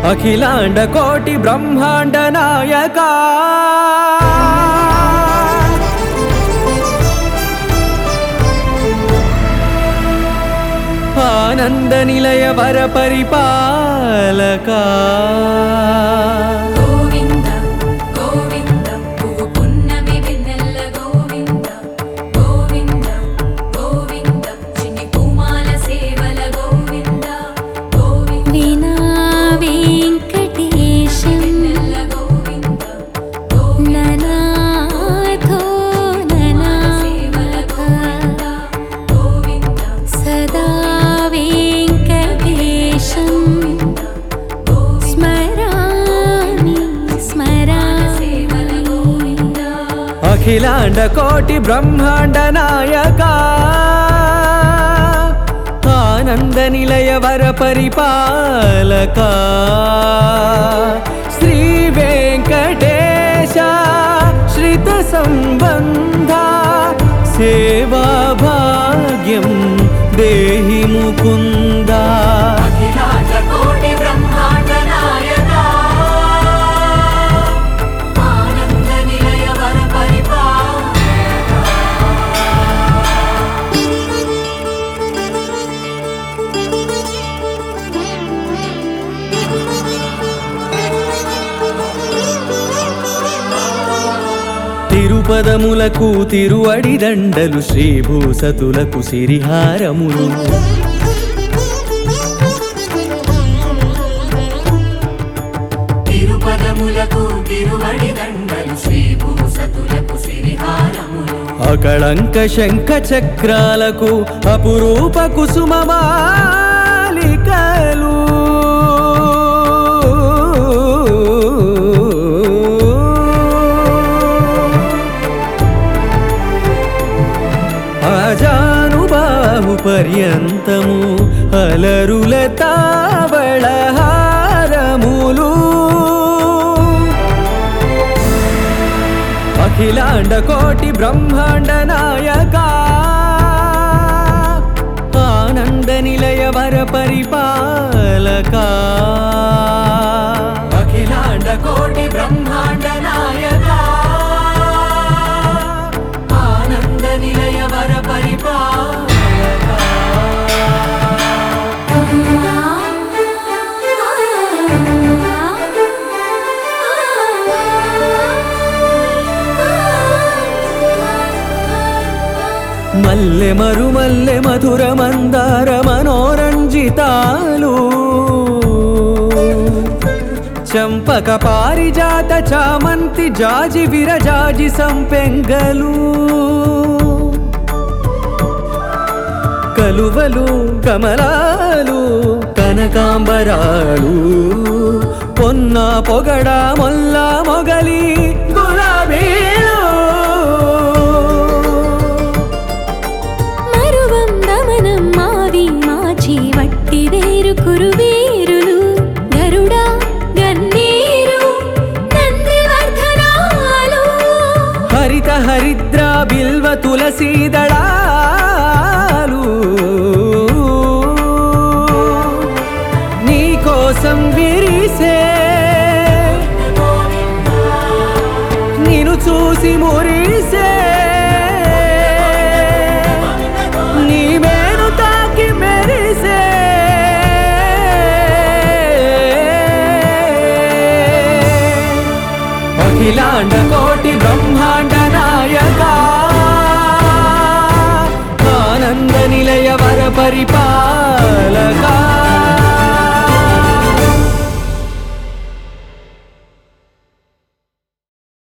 అఖిలాండ కోటి బ్రహ్మాండ నాయక ఆనంద నిలయ వర పరిపాలక గోవింద గోవింద పువ్వు పున్నమి వెన్నెల గోవింద గోవింద గోవింద చిన్ని పూమాల సేవల గోవింద గోవింద వినా వెంకటేశం వెన్నెల గోవింద ననాథో సేవల గోవింద ననాథ గోవింద సదా వెంకటేశం స్మరామి స్మరామి సేవల గోవింద అఖిలాండ కోటి బ్రహ్మాండ నాయక ఆనంద నిలయ వర పరిపాలక శ్రీ వెంకటేశ శ్రిత సంబంధ సేవా భాగ్యం దేహి ముకుందా అఖిలాండ కోటి బ్రహ్మాండ నాయక ఆనంద నిలయ వర పరిపాలక తిరుపదములకు తిరువడి దండలు శ్రీభూసతులకు సిరిహారములు తిరుపదములకు తిరువడి దండలు శ్రీభూసతులకు సిరిహారములు అకళంక శంఖ చక్రాలకు అపురూప కుసుమమాలికలు అజానుబాహు పర్యంతము అలరుల తావళహారములు అఖిలాండ కోటి బ్రహ్మాండ నాయక ఆనంద నిలయ వర పరిపాలక అఖిలాండ కోటి బ్రహ్మాండ నాయక ఆనంద నిలయ వర పరిపాలక మల్లె మరుమల్లె మధుర మందార మనోరంజితాలు చంపక పారిజాత చామంతి జాజి విరజాజి సంపెంగలు కలువలు కమలాలు కనకాంబరాలు పొన్న పొగడ మొల్ల మొగలి గులాబీలు మరువం దమనం మావి మాచి వట్టి వేరు కురువేరులు గరుడా గన్నేరు నందివర్ధనాలు హరిత హరిద్ర బిల్వ తులసీ దళాలు నీ కోసం విరిసే నిన్ను చూసి మురిసే నీ మేను తాకి మెరిసే అఖిలాండ కోటి బ్రహ్మాండ నాయక ఆనంద నిలయ వర పరిపాలక